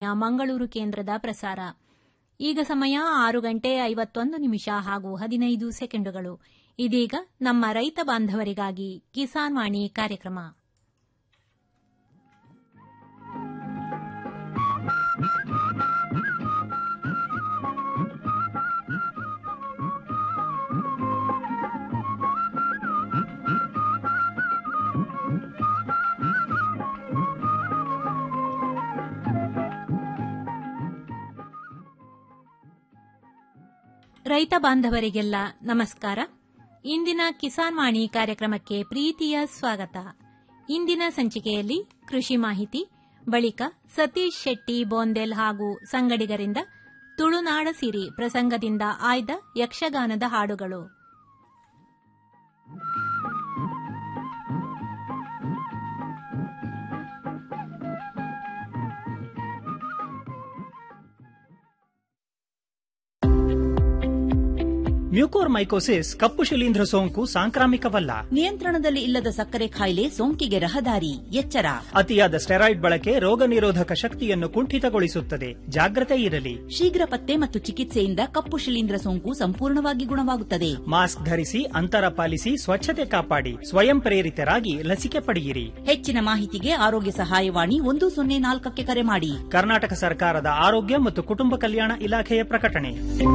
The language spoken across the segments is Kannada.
ಮಂಗಳೂರು ಕೇಂದ್ರದ ಪ್ರಸಾರ ಈಗ ಸಮಯ ಆರು ಗಂಟೆ ಐವತ್ತೊಂದು ನಿಮಿಷ ಹಾಗೂ ಹದಿನೈದು ಸೆಕೆಂಡುಗಳು ಇದೀಗ ನಮ್ಮ ರೈತ ಬಾಂಧವರಿಗಾಗಿ ಕಿಸಾನ್ ವಾಣಿ ಕಾರ್ಯಕ್ರಮ ರೈತ ಬಾಂಧವರಿಗೆಲ್ಲ ನಮಸ್ಕಾರ ಇಂದಿನ ಕಿಸಾನ್ ವಾಣಿ ಕಾರ್ಯಕ್ರಮಕ್ಕೆ ಪ್ರೀತಿಯ ಸ್ವಾಗತ ಇಂದಿನ ಸಂಚಿಕೆಯಲ್ಲಿ ಕೃಷಿ ಮಾಹಿತಿ ಬಳಿಕ ಸತೀಶ್ ಶೆಟ್ಟಿ ಬೋಂದೆಲ್ ಹಾಗೂ ಸಂಗಡಿಗರಿಂದ ತುಳುನಾಡ ಸಿರಿ ಪ್ರಸಂಗದಿಂದ ಆಯ್ದ ಯಕ್ಷಗಾನದ ಹಾಡುಗಳು ಮ್ಯೂಕೋರ್ಮೈಕೋಸಿಸ್ ಕಪ್ಪು ಶಿಲೀಂಧ್ರ ಸೋಂಕು ಸಾಂಕ್ರಾಮಿಕವಲ್ಲ ನಿಯಂತ್ರಣದಲ್ಲಿ ಇಲ್ಲದ ಸಕ್ಕರೆ ಕಾಯಿಲೆ ಸೋಂಕಿಗೆ ರಹದಾರಿ ಎಚ್ಚರ ಅತಿಯಾದ ಸ್ಟೆರಾಯ್ಡ್ ಬಳಕೆ ರೋಗ ನಿರೋಧಕ ಶಕ್ತಿಯನ್ನು ಕುಂಠಿತಗೊಳಿಸುತ್ತದೆ ಜಾಗ್ರತೆ ಇರಲಿ ಶೀಘ್ರ ಪತ್ತೆ ಮತ್ತು ಚಿಕಿತ್ಸೆಯಿಂದ ಕಪ್ಪು ಶಿಲೀಂಧ್ರ ಸೋಂಕು ಸಂಪೂರ್ಣವಾಗಿ ಗುಣವಾಗುತ್ತದೆ ಮಾಸ್ಕ್ ಧರಿಸಿ ಅಂತರ ಪಾಲಿಸಿ ಸ್ವಚ್ಛತೆ ಕಾಪಾಡಿ ಸ್ವಯಂ ಪ್ರೇರಿತರಾಗಿ ಲಸಿಕೆ ಪಡೆಯಿರಿ ಹೆಚ್ಚಿನ ಮಾಹಿತಿಗೆ ಆರೋಗ್ಯ ಸಹಾಯವಾಣಿ ಒಂದು ಸೊನ್ನೆ ನಾಲ್ಕಕ್ಕೆ ಕರೆ ಮಾಡಿ ಕರ್ನಾಟಕ ಸರ್ಕಾರದ ಆರೋಗ್ಯ ಮತ್ತು ಕುಟುಂಬ ಕಲ್ಯಾಣ ಇಲಾಖೆಯ ಪ್ರಕಟಣೆ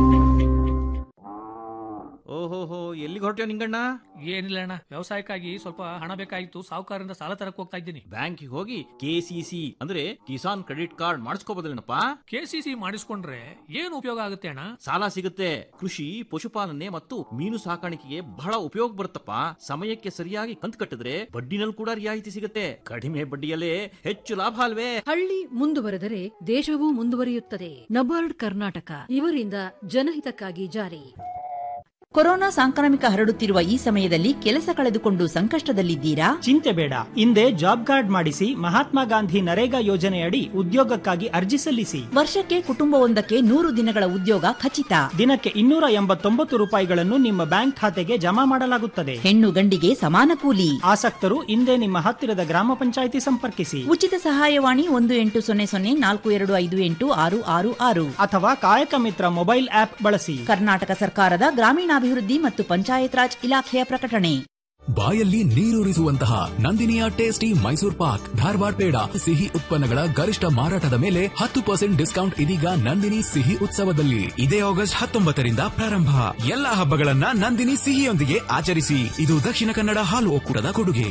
ಓಹೋಹೋ ಎಲ್ಲಿಗೆ ಹೊರಟ್ಯೋ ನಿಂಗಣ್ಣ ಏನಿಲ್ಲ ಅಣ್ಣ ವ್ಯವಸಾಯಕ್ಕಾಗಿ ಸ್ವಲ್ಪ ಹಣ ಬೇಕಾಗಿತ್ತು ಸಾಹುಕಾರರಿಂದ ಸಾಲ ತರಕ್ ಹೋಗ್ತಾ ಇದ್ದೀನಿ ಬ್ಯಾಂಕಿಗೆ ಹೋಗಿ ಕೆಸಿಸಿ ಅಂದ್ರೆ ಕಿಸಾನ್ ಕ್ರೆಡಿಟ್ ಕಾರ್ಡ್ ಮಾಡಿಸ್ಕೋಬೋದಲ್ಲೇನಪ್ಪ ಕೆಸಿಸಿ ಮಾಡಿಸ್ಕೊಂಡ್ರೆ ಏನು ಉಪಯೋಗ ಆಗುತ್ತೆ ಅಣ್ಣ ಸಾಲ ಸಿಗುತ್ತೆ ಕೃಷಿ ಪಶುಪಾಲನೆ ಮತ್ತು ಮೀನು ಸಾಕಾಣಿಕೆಗೆ ಬಹಳ ಉಪಯೋಗ ಬರುತ್ತಪ್ಪ ಸಮಯಕ್ಕೆ ಸರಿಯಾಗಿ ಕಂತು ಕಟ್ಟಿದ್ರೆ ಬಡ್ಡಿನಲ್ಲಿ ಕೂಡ ರಿಯಾಯಿತಿ ಸಿಗುತ್ತೆ ಕಡಿಮೆ ಬಡ್ಡಿಯಲ್ಲೇ ಹೆಚ್ಚು ಲಾಭ ಅಲ್ವೇ ಹಳ್ಳಿ ಮುಂದುವರೆದರೆ ದೇಶವೂ ಮುಂದುವರಿಯುತ್ತದೆ ನಬಾರ್ಡ್ ಕರ್ನಾಟಕ ಇವರಿಂದ ಜನಹಿತಕ್ಕಾಗಿ ಜಾರಿ ಕೊರೋನಾ ಸಾಂಕ್ರಾಮಿಕ ಹರಡುತ್ತಿರುವ ಈ ಸಮಯದಲ್ಲಿ ಕೆಲಸ ಕಳೆದುಕೊಂಡು ಸಂಕಷ್ಟದಲ್ಲಿದ್ದೀರಾ ಚಿಂತೆ ಬೇಡ ಹಿಂದೆ ಜಾಬ್ ಕಾರ್ಡ್ ಮಾಡಿಸಿ ಮಹಾತ್ಮ ಗಾಂಧಿ ನರೇಗಾ ಯೋಜನೆಯಡಿ ಉದ್ಯೋಗಕ್ಕಾಗಿ ಅರ್ಜಿ ಸಲ್ಲಿಸಿ ವರ್ಷಕ್ಕೆ ಕುಟುಂಬವೊಂದಕ್ಕೆ ನೂರು ದಿನಗಳ ಉದ್ಯೋಗ ಖಚಿತ ದಿನಕ್ಕೆ ಇನ್ನೂರ ಎಂಬತ್ತೊಂಬತ್ತು ರೂಪಾಯಿಗಳನ್ನು ನಿಮ್ಮ ಬ್ಯಾಂಕ್ ಖಾತೆಗೆ ಜಮಾ ಮಾಡಲಾಗುತ್ತದೆ ಹೆಣ್ಣು ಗಂಡಿಗೆ ಸಮಾನ ಕೂಲಿ ಆಸಕ್ತರು ಹಿಂದೆ ನಿಮ್ಮ ಹತ್ತಿರದ ಗ್ರಾಮ ಪಂಚಾಯಿತಿ ಸಂಪರ್ಕಿಸಿ ಉಚಿತ ಸಹಾಯವಾಣಿ ಒಂದು ಎಂಟು ಸೊನ್ನೆ ಸೊನ್ನೆ ನಾಲ್ಕು ಎರಡು ಐದು ಎಂಟು ಆರು ಆರು ಆರು ಅಥವಾ ಕಾಯಕ ಮಿತ್ರ ಮೊಬೈಲ್ ಆಪ್ ಬಳಸಿ ಕರ್ನಾಟಕ ಸರ್ಕಾರದ ಗ್ರಾಮೀಣಾಭಿವೃದ್ಧಿ ಮತ್ತು ಪಂಚಾಯತ್ ರಾಜ್ ಇಲಾಖೆಯ ಪ್ರಕಟಣೆ ಬಾಯಲ್ಲಿ ನೀರೂರಿಸುವಂತಹ ನಂದಿನಿಯ ಟೇಸ್ಟಿ ಮೈಸೂರ್ ಪಾಕ್ ಧಾರವಾಡ ಪೇಡ ಸಿಹಿ ಉತ್ಪನ್ನಗಳ ಗರಿಷ್ಠ ಮಾರಾಟದ ಮೇಲೆ ಹತ್ತು ಪರ್ಸೆಂಟ್ ಡಿಸ್ಕೌಂಟ್ ಇದೀಗ ನಂದಿನಿ ಸಿಹಿ ಉತ್ಸವದಲ್ಲಿ ಇದೇ ಆಗಸ್ಟ್ ಹತ್ತೊಂಬತ್ತರಿಂದ ಪ್ರಾರಂಭ ಎಲ್ಲಾ ಹಬ್ಬಗಳನ್ನ ನಂದಿನಿ ಸಿಹಿಯೊಂದಿಗೆ ಆಚರಿಸಿ ಇದು ದಕ್ಷಿಣ ಕನ್ನಡ ಹಾಲು ಒಕ್ಕೂಟದ ಕೊಡುಗೆ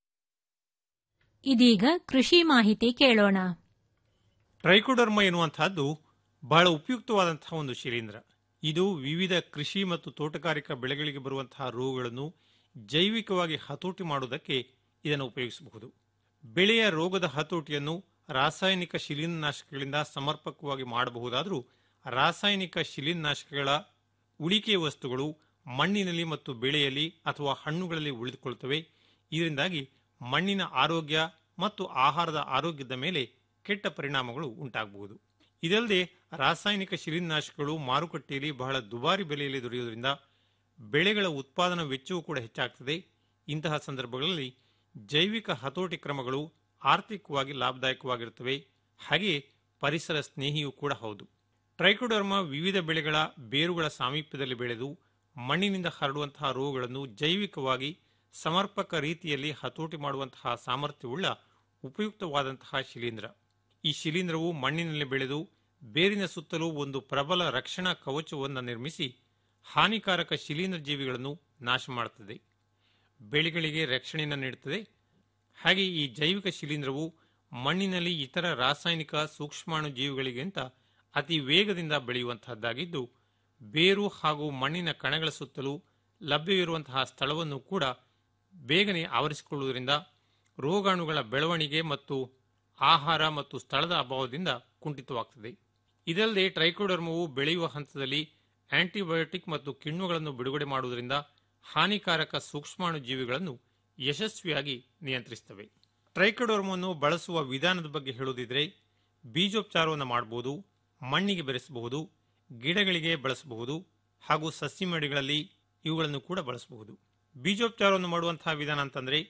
ಇದೀಗ ಕೃಷಿ ಮಾಹಿತಿ ಕೇಳೋಣ ಟ್ರೈಕೋಡರ್ಮ ಎನ್ನುವಂತಹದ್ದು ಬಹಳ ಉಪಯುಕ್ತವಾದಂತಹ ಒಂದು ಶಿಲೀಂಧ್ರ ಇದು ವಿವಿಧ ಕೃಷಿ ಮತ್ತು ತೋಟಗಾರಿಕಾ ಬೆಳೆಗಳಿಗೆ ಬರುವಂತಹ ರೋಗಗಳನ್ನು ಜೈವಿಕವಾಗಿ ಹತೋಟಿ ಮಾಡುವುದಕ್ಕೆ ಇದನ್ನು ಉಪಯೋಗಿಸಬಹುದು ಬೆಳೆಯ ರೋಗದ ಹತೋಟಿಯನ್ನು ರಾಸಾಯನಿಕ ಶಿಲೀಂಧ್ರನಾಶಕಗಳಿಂದ ಸಮರ್ಪಕವಾಗಿ ಮಾಡಬಹುದಾದರೂ ರಾಸಾಯನಿಕ ಶಿಲೀಂಧ್ರನಾಶಕಗಳ ಉಳಿಕೆ ವಸ್ತುಗಳು ಮಣ್ಣಿನಲ್ಲಿ ಮತ್ತು ಬೆಳೆಯಲ್ಲಿ ಅಥವಾ ಹಣ್ಣುಗಳಲ್ಲಿ ಉಳಿದುಕೊಳ್ಳುತ್ತವೆ ಇದರಿಂದಾಗಿ ಮಣ್ಣಿನ ಆರೋಗ್ಯ ಮತ್ತು ಆಹಾರದ ಆರೋಗ್ಯದ ಮೇಲೆ ಕೆಟ್ಟ ಪರಿಣಾಮಗಳು ಉಂಟಾಗಬಹುದು ಇದಲ್ಲದೆ ರಾಸಾಯನಿಕ ಶಿಲೀಂಧ್ರನಾಶಕಗಳು ಮಾರುಕಟ್ಟೆಯಲ್ಲಿ ಬಹಳ ದುಬಾರಿ ಬೆಲೆಯಲ್ಲಿ ದೊರೆಯುವುದರಿಂದ ಬೆಳೆಗಳ ಉತ್ಪಾದನಾ ವೆಚ್ಚವೂ ಕೂಡ ಹೆಚ್ಚಾಗ್ತದೆ ಇಂತಹ ಸಂದರ್ಭಗಳಲ್ಲಿ ಜೈವಿಕ ಹತೋಟಿ ಕ್ರಮಗಳು ಆರ್ಥಿಕವಾಗಿ ಲಾಭದಾಯಕವಾಗಿರುತ್ತವೆ ಹಾಗೆಯೇ ಪರಿಸರ ಸ್ನೇಹಿಯೂ ಕೂಡ ಹೌದು ಟ್ರೈಕೋಡರ್ಮ ವಿವಿಧ ಬೆಳೆಗಳ ಬೇರುಗಳ ಸಾಮೀಪ್ಯದಲ್ಲಿ ಬೆಳೆದು ಮಣ್ಣಿನಿಂದ ಹರಡುವಂತಹ ರೋಗಗಳನ್ನು ಜೈವಿಕವಾಗಿ ಸಮರ್ಪಕ ರೀತಿಯಲ್ಲಿ ಹತೋಟಿ ಮಾಡುವಂತಹ ಸಾಮರ್ಥ್ಯವುಳ್ಳ ಉಪಯುಕ್ತವಾದಂತಹ ಶಿಲೀಂಧ್ರ ಈ ಶಿಲೀಂಧ್ರವು ಮಣ್ಣಿನಲ್ಲಿ ಬೆಳೆದು ಬೇರಿನ ಸುತ್ತಲೂ ಒಂದು ಪ್ರಬಲ ರಕ್ಷಣಾ ಕವಚವನ್ನು ನಿರ್ಮಿಸಿ ಹಾನಿಕಾರಕ ಶಿಲೀಂಧ್ರ ಜೀವಿಗಳನ್ನು ನಾಶ ಮಾಡುತ್ತದೆ ಬೆಳೆಗಳಿಗೆ ರಕ್ಷಣೆಯನ್ನು ನೀಡುತ್ತದೆ ಹಾಗೆ ಈ ಜೈವಿಕ ಶಿಲೀಂಧ್ರವು ಮಣ್ಣಿನಲ್ಲಿ ಇತರ ರಾಸಾಯನಿಕ ಸೂಕ್ಷ್ಮಾಣು ಜೀವಿಗಳಿಗಿಂತ ಅತಿ ವೇಗದಿಂದ ಬೆಳೆಯುವಂತಹದ್ದಾಗಿದ್ದು ಬೇರು ಹಾಗೂ ಮಣ್ಣಿನ ಕಣಗಳ ಸುತ್ತಲೂ ಲಭ್ಯವಿರುವಂತಹ ಸ್ಥಳವನ್ನು ಕೂಡ ಬೇಗನೆ ಆವರಿಸಿಕೊಳ್ಳುವುದರಿಂದ ರೋಗಾಣುಗಳ ಬೆಳವಣಿಗೆ ಮತ್ತು ಆಹಾರ ಮತ್ತು ಸ್ಥಳದ ಅಭಾವದಿಂದ ಕುಂಠಿತವಾಗುತ್ತದೆ ಇದಲ್ಲದೆ ಟ್ರೈಕೋಡರ್ಮವು ಬೆಳೆಯುವ ಹಂತದಲ್ಲಿ ಆಂಟಿಬಯೋಟಿಕ್ ಮತ್ತು ಕಿಣ್ವಗಳನ್ನು ಬಿಡುಗಡೆ ಮಾಡುವುದರಿಂದ ಹಾನಿಕಾರಕ ಸೂಕ್ಷ್ಮಾಣು ಜೀವಿಗಳನ್ನು ಯಶಸ್ವಿಯಾಗಿ ನಿಯಂತ್ರಿಸುತ್ತವೆ ಟ್ರೈಕೋಡರ್ಮವನ್ನು ಬಳಸುವ ವಿಧಾನದ ಬಗ್ಗೆ ಹೇಳುವುದಿದ್ರೆ ಬೀಜೋಪಚಾರವನ್ನು ಮಾಡಬಹುದು ಮಣ್ಣಿಗೆ ಬೆರೆಸಬಹುದು ಗಿಡಗಳಿಗೆ ಬಳಸಬಹುದು ಹಾಗೂ ಸಸ್ಯಮಡಿಗಳಲ್ಲಿ ಇವುಗಳನ್ನು ಕೂಡ ಬಳಸಬಹುದು ಬೀಜೋಪಚಾರವನ್ನು ಮಾಡುವಂತಹ ವಿಧಾನ ಅಂತಂದ್ರೆ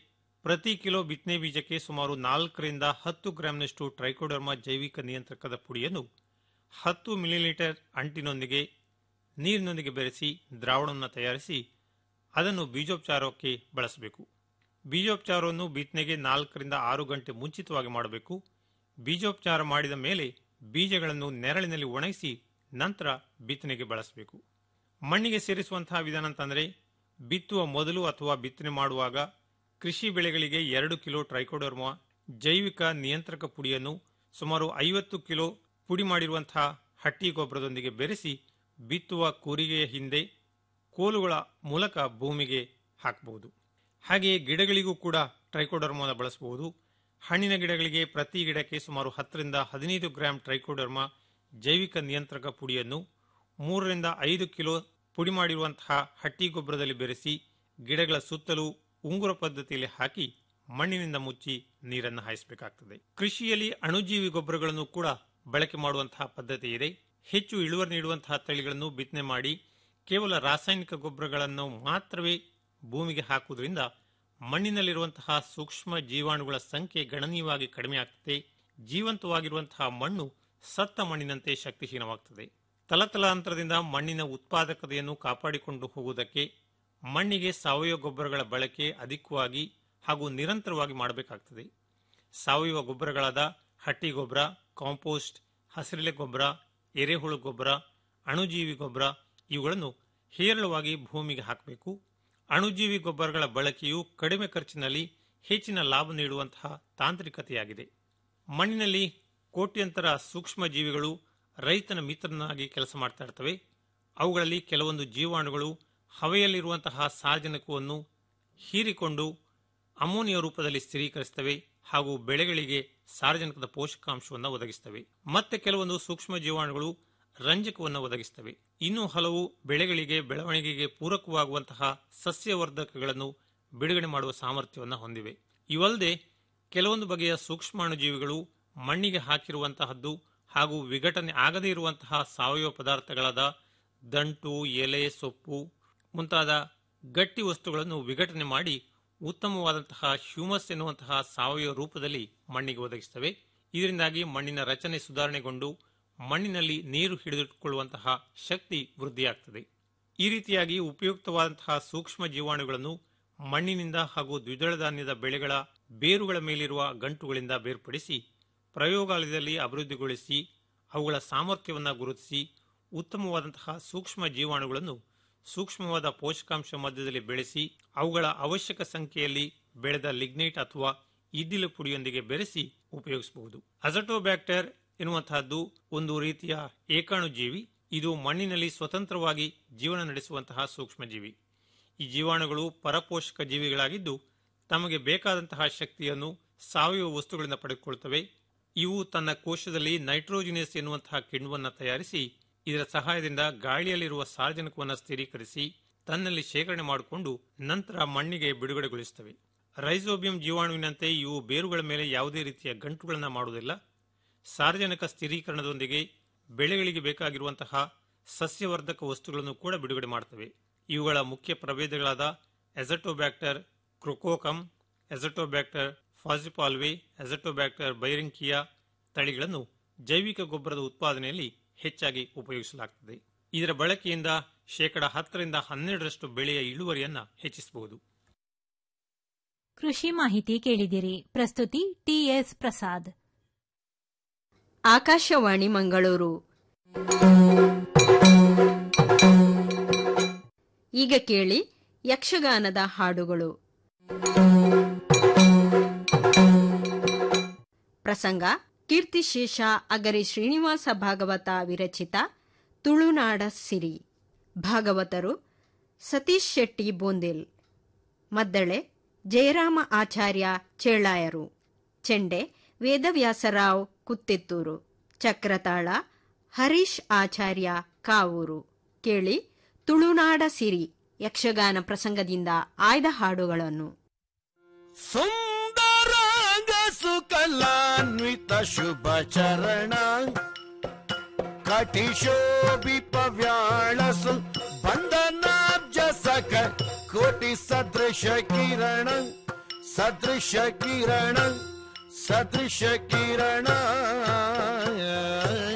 ಪ್ರತಿ ಕಿಲೋ ಬಿತ್ತನೆ ಬೀಜಕ್ಕೆ ಸುಮಾರು ನಾಲ್ಕರಿಂದ ಹತ್ತು ಗ್ರಾಂನಷ್ಟು ಟ್ರೈಕೋಡರ್ಮಾ ಜೈವಿಕ ನಿಯಂತ್ರಕದ ಪುಡಿಯನ್ನು ಹತ್ತು ಮಿಲಿಲೀಟರ್ ಅಂಟಿನೊಂದಿಗೆ ನೀರಿನೊಂದಿಗೆ ಬೆರೆಸಿ ದ್ರಾವಣವನ್ನು ತಯಾರಿಸಿ ಅದನ್ನು ಬೀಜೋಪಚಾರಕ್ಕೆ ಬಳಸಬೇಕು ಬೀಜೋಪಚಾರವನ್ನು ಬಿತ್ತನೆಗೆ ನಾಲ್ಕರಿಂದ ಆರು ಗಂಟೆ ಮುಂಚಿತವಾಗಿ ಮಾಡಬೇಕು ಬೀಜೋಪಚಾರ ಮಾಡಿದ ಮೇಲೆ ಬೀಜಗಳನ್ನು ನೆರಳಿನಲ್ಲಿ ಒಣಗಿಸಿ ನಂತರ ಬಿತ್ತನೆಗೆ ಬಳಸಬೇಕು ಮಣ್ಣಿಗೆ ಸೇರಿಸುವಂತಹ ವಿಧಾನ ಅಂತಂದರೆ ಬಿತ್ತುವ ಮೊದಲು ಅಥವಾ ಬಿತ್ತನೆ ಮಾಡುವಾಗ ಕೃಷಿ ಬೆಳೆಗಳಿಗೆ ಎರಡು ಕಿಲೋ ಟ್ರೈಕೋಡರ್ಮಾ ಜೈವಿಕ ನಿಯಂತ್ರಕ ಪುಡಿಯನ್ನು ಸುಮಾರು ಐವತ್ತು ಕಿಲೋ ಪುಡಿ ಮಾಡಿರುವಂತಹ ಹಟ್ಟಿ ಗೊಬ್ಬರದೊಂದಿಗೆ ಬೆರೆಸಿ ಬಿತ್ತುವ ಕೂರಿಗೆಯ ಹಿಂದೆ ಕೋಲುಗಳ ಮೂಲಕ ಭೂಮಿಗೆ ಹಾಕಬಹುದು ಹಾಗೆಯೇ ಗಿಡಗಳಿಗೂ ಕೂಡ ಟ್ರೈಕೋಡರ್ಮಾನ ಬಳಸಬಹುದು ಹಣ್ಣಿನ ಗಿಡಗಳಿಗೆ ಪ್ರತಿ ಗಿಡಕ್ಕೆ ಸುಮಾರು ಹತ್ತರಿಂದ ಹದಿನೈದು ಗ್ರಾಂ ಟ್ರೈಕೋಡರ್ಮಾ ಜೈವಿಕ ನಿಯಂತ್ರಕ ಪುಡಿಯನ್ನು ಮೂರರಿಂದ ಐದು ಕಿಲೋ ಪುಡಿ ಮಾಡಿರುವಂತಹ ಹಟ್ಟಿ ಗೊಬ್ಬರದಲ್ಲಿ ಬೆರೆಸಿ ಗಿಡಗಳ ಸುತ್ತಲೂ ಉಂಗುರ ಪದ್ಧತಿಯಲ್ಲಿ ಹಾಕಿ ಮಣ್ಣಿನಿಂದ ಮುಚ್ಚಿ ನೀರನ್ನು ಹಾಯಿಸಬೇಕಾಗ್ತದೆ ಕೃಷಿಯಲ್ಲಿ ಅಣುಜೀವಿ ಗೊಬ್ಬರಗಳನ್ನು ಕೂಡ ಬಳಕೆ ಮಾಡುವಂತಹ ಪದ್ಧತಿ ಇದೆ ಹೆಚ್ಚು ಇಳುವರಿ ನೀಡುವಂತಹ ತಳಿಗಳನ್ನು ಬಿತ್ತನೆ ಮಾಡಿ ಕೇವಲ ರಾಸಾಯನಿಕ ಗೊಬ್ಬರಗಳನ್ನು ಮಾತ್ರವೇ ಭೂಮಿಗೆ ಹಾಕುವುದರಿಂದ ಮಣ್ಣಿನಲ್ಲಿರುವಂತಹ ಸೂಕ್ಷ್ಮ ಜೀವಾಣುಗಳ ಸಂಖ್ಯೆ ಗಣನೀಯವಾಗಿ ಕಡಿಮೆಯಾಗ್ತದೆ ಜೀವಂತವಾಗಿರುವಂತಹ ಮಣ್ಣು ಸತ್ತ ಮಣ್ಣಿನಂತೆ ಶಕ್ತಿಹೀನವಾಗ್ತದೆ ತಲತಲಾಂತರದಿಂದ ಮಣ್ಣಿನ ಉತ್ಪಾದಕತೆಯನ್ನು ಕಾಪಾಡಿಕೊಂಡು ಹೋಗುವುದಕ್ಕೆ ಮಣ್ಣಿಗೆ ಸಾವಯವ ಗೊಬ್ಬರಗಳ ಬಳಕೆ ಅಧಿಕವಾಗಿ ಹಾಗೂ ನಿರಂತರವಾಗಿ ಮಾಡಬೇಕಾಗ್ತದೆ ಸಾವಯವ ಗೊಬ್ಬರಗಳಾದ ಹಟ್ಟಿ ಗೊಬ್ಬರ ಕಾಂಪೋಸ್ಟ್ ಹಸಿರೆಲೆ ಗೊಬ್ಬರ ಎರೆಹುಳು ಗೊಬ್ಬರ ಅಣುಜೀವಿ ಗೊಬ್ಬರ ಇವುಗಳನ್ನು ಹೇರಳವಾಗಿ ಭೂಮಿಗೆ ಹಾಕಬೇಕು ಅಣುಜೀವಿ ಗೊಬ್ಬರಗಳ ಬಳಕೆಯು ಕಡಿಮೆ ಖರ್ಚಿನಲ್ಲಿ ಹೆಚ್ಚಿನ ಲಾಭ ನೀಡುವಂತಹ ತಾಂತ್ರಿಕತೆಯಾಗಿದೆ ಮಣ್ಣಿನಲ್ಲಿ ಕೋಟ್ಯಂತರ ಸೂಕ್ಷ್ಮ ಜೀವಿಗಳು ರೈತನ ಮಿತ್ರನಾಗಿ ಕೆಲಸ ಮಾಡ್ತಾ ಇರ್ತವೆ ಅವುಗಳಲ್ಲಿ ಕೆಲವೊಂದು ಜೀವಾಣುಗಳು ಹವೆಯಲ್ಲಿರುವಂತಹ ಸಾರ್ವಜನಿಕವನ್ನು ಹೀರಿಕೊಂಡು ಅಮೋನಿಯ ರೂಪದಲ್ಲಿ ಸ್ಥಿರೀಕರಿಸುತ್ತವೆ ಹಾಗೂ ಬೆಳೆಗಳಿಗೆ ಸಾರ್ವಜನಿಕದ ಪೋಷಕಾಂಶವನ್ನು ಒದಗಿಸುತ್ತವೆ ಮತ್ತೆ ಕೆಲವೊಂದು ಸೂಕ್ಷ್ಮ ಜೀವಾಣುಗಳು ರಂಜಕವನ್ನು ಒದಗಿಸುತ್ತವೆ ಇನ್ನು ಹಲವು ಬೆಳೆಗಳಿಗೆ ಬೆಳವಣಿಗೆಗೆ ಪೂರಕವಾಗುವಂತಹ ಸಸ್ಯವರ್ಧಕಗಳನ್ನು ಬಿಡುಗಡೆ ಮಾಡುವ ಸಾಮರ್ಥ್ಯವನ್ನು ಹೊಂದಿವೆ ಇವಲ್ಲದೆ ಕೆಲವೊಂದು ಬಗೆಯ ಸೂಕ್ಷ್ಮಾಣುಜೀವಿಗಳು ಮಣ್ಣಿಗೆ ಹಾಕಿರುವಂತಹದ್ದು ಹಾಗೂ ವಿಘಟನೆ ಆಗದೇ ಇರುವಂತಹ ಸಾವಯವ ಪದಾರ್ಥಗಳಾದ ದಂಟು ಎಲೆ ಸೊಪ್ಪು ಮುಂತಾದ ಗಟ್ಟಿ ವಸ್ತುಗಳನ್ನು ವಿಘಟನೆ ಮಾಡಿ ಉತ್ತಮವಾದಂತಹ ಹ್ಯೂಮಸ್ ಎನ್ನುವಂತಹ ಸಾವಯವ ರೂಪದಲ್ಲಿ ಮಣ್ಣಿಗೆ ಒದಗಿಸುತ್ತವೆ ಇದರಿಂದಾಗಿ ಮಣ್ಣಿನ ರಚನೆ ಸುಧಾರಣೆಗೊಂಡು ಮಣ್ಣಿನಲ್ಲಿ ನೀರು ಹಿಡಿದಿಟ್ಟುಕೊಳ್ಳುವಂತಹ ಶಕ್ತಿ ವೃದ್ಧಿಯಾಗ್ತದೆ ಈ ರೀತಿಯಾಗಿ ಉಪಯುಕ್ತವಾದಂತಹ ಸೂಕ್ಷ್ಮ ಜೀವಾಣುಗಳನ್ನು ಮಣ್ಣಿನಿಂದ ಹಾಗೂ ದ್ವಿದಳ ಧಾನ್ಯದ ಬೆಳೆಗಳ ಬೇರುಗಳ ಮೇಲಿರುವ ಗಂಟುಗಳಿಂದ ಬೇರ್ಪಡಿಸಿ ಪ್ರಯೋಗಾಲಯದಲ್ಲಿ ಅಭಿವೃದ್ಧಿಗೊಳಿಸಿ ಅವುಗಳ ಸಾಮರ್ಥ್ಯವನ್ನು ಗುರುತಿಸಿ ಉತ್ತಮವಾದಂತಹ ಸೂಕ್ಷ್ಮ ಜೀವಾಣುಗಳನ್ನು ಸೂಕ್ಷ್ಮವಾದ ಪೋಷಕಾಂಶ ಮಧ್ಯದಲ್ಲಿ ಬೆಳೆಸಿ ಅವುಗಳ ಅವಶ್ಯಕ ಸಂಖ್ಯೆಯಲ್ಲಿ ಬೆಳೆದ ಲಿಗ್ನೈಟ್ ಅಥವಾ ಇದ್ದಿಲು ಪುಡಿಯೊಂದಿಗೆ ಬೆರೆಸಿ ಉಪಯೋಗಿಸಬಹುದು ಅಜಟೋಬ್ಯಾಕ್ಟರ್ ಎನ್ನುವಂತಹದ್ದು ಒಂದು ರೀತಿಯ ಏಕಾಣುಜೀವಿ ಇದು ಮಣ್ಣಿನಲ್ಲಿ ಸ್ವತಂತ್ರವಾಗಿ ಜೀವನ ನಡೆಸುವಂತಹ ಸೂಕ್ಷ್ಮಜೀವಿ ಈ ಜೀವಾಣುಗಳು ಪರಪೋಷಕ ಜೀವಿಗಳಾಗಿದ್ದು ತಮಗೆ ಬೇಕಾದಂತಹ ಶಕ್ತಿಯನ್ನು ಸಾವಯವ ವಸ್ತುಗಳಿಂದ ಪಡೆದುಕೊಳ್ಳುತ್ತವೆ ಇವು ತನ್ನ ಕೋಶದಲ್ಲಿ ನೈಟ್ರೋಜಿನಿಯಸ್ ಎನ್ನುವಂತಹ ಕಿಣ್ವವನ್ನು ತಯಾರಿಸಿ ಇದರ ಸಹಾಯದಿಂದ ಗಾಳಿಯಲ್ಲಿರುವ ಸಾರ್ವಜನಿಕವನ್ನು ಸ್ಥಿರೀಕರಿಸಿ ತನ್ನಲ್ಲಿ ಶೇಖರಣೆ ಮಾಡಿಕೊಂಡು ನಂತರ ಮಣ್ಣಿಗೆ ಬಿಡುಗಡೆಗೊಳಿಸುತ್ತವೆ ರೈಸೋಬಿಯಂ ಜೀವಾಣುವಿನಂತೆ ಇವು ಬೇರುಗಳ ಮೇಲೆ ಯಾವುದೇ ರೀತಿಯ ಗಂಟುಗಳನ್ನು ಮಾಡುವುದಿಲ್ಲ ಸಾರ್ವಜನಿಕ ಸ್ಥಿರೀಕರಣದೊಂದಿಗೆ ಬೆಳೆಗಳಿಗೆ ಬೇಕಾಗಿರುವಂತಹ ಸಸ್ಯವರ್ಧಕ ವಸ್ತುಗಳನ್ನು ಕೂಡ ಬಿಡುಗಡೆ ಮಾಡುತ್ತವೆ ಇವುಗಳ ಮುಖ್ಯ ಪ್ರಭೇದಗಳಾದ ಎಸಟೋಬ್ಯಾಕ್ಟರ್ ಕ್ರೊಕೋಕಮ್ ಎಸಟೋಬ್ಯಾಕ್ಟರ್ ಫಾಸಿಪಾಲ್ವೆ ಎಸಟೋಬ್ಯಾಕ್ಟರ್ ಬೈರಿಂಕಿಯಾ ತಳಿಗಳನ್ನು ಜೈವಿಕ ಗೊಬ್ಬರದ ಉತ್ಪಾದನೆಯಲ್ಲಿ ಹೆಚ್ಚಾಗಿ ಉಪಯೋಗಿಸಲಾಗುತ್ತದೆ ಇದರ ಬಳಕೆಯಿಂದ ಶೇಕಡ ಹತ್ತರಿಂದ ಹನ್ನೆರಡರಷ್ಟು ಬೆಳೆಯ ಇಳುವರಿಯನ್ನ ಹೆಚ್ಚಿಸಬಹುದು ಕೃಷಿ ಮಾಹಿತಿ ಕೇಳಿದಿರಿ ಪ್ರಸ್ತುತಿ ಟಿಎಸ್ ಪ್ರಸಾದ್ ಆಕಾಶವಾಣಿ ಮಂಗಳೂರು ಈಗ ಕೇಳಿ ಯಕ್ಷಗಾನದ ಹಾಡುಗಳು ಪ್ರಸಂಗ ಕೀರ್ತಿಶೇಷ ಅಗರಿ ಶ್ರೀನಿವಾಸ ಭಾಗವತ ವಿರಚಿತ ತುಳುನಾಡ ಸಿರಿ ಭಾಗವತರು ಸತೀಶ್ ಶೆಟ್ಟಿ ಬೋಂದಿಲ್ ಮದ್ದಳೆ ಜಯರಾಮ ಆಚಾರ್ಯ ಚೇಳಾಯರು ಚೆಂಡೆ ವೇದವ್ಯಾಸರಾವ್ ಕುತ್ತಿತ್ತೂರು ಚಕ್ರತಾಳ ಹರೀಶ್ ಆಚಾರ್ಯ ಕಾವೂರು ಕೇಳಿ ತುಳುನಾಡ ಸಿರಿ ಯಕ್ಷಗಾನ ಪ್ರಸಂಗದಿಂದ ಆಯ್ದ ಹಾಡುಗಳನ್ನು ಸುಂದರಾಂಗ ಸುಕಲಾನ್ವಿತ ಶುಭ ಚರಣ ಕಟಿಶೋಭಿಪ ವ್ಯಾಳಸು ಬಂಧನಾಬ್ಜ ಸಕ ಕೋಟಿ ಸದೃಶ ಕಿರಣ ಸದೃಶ ಕಿರಣ ಸದೃಶ ಕಿರಣ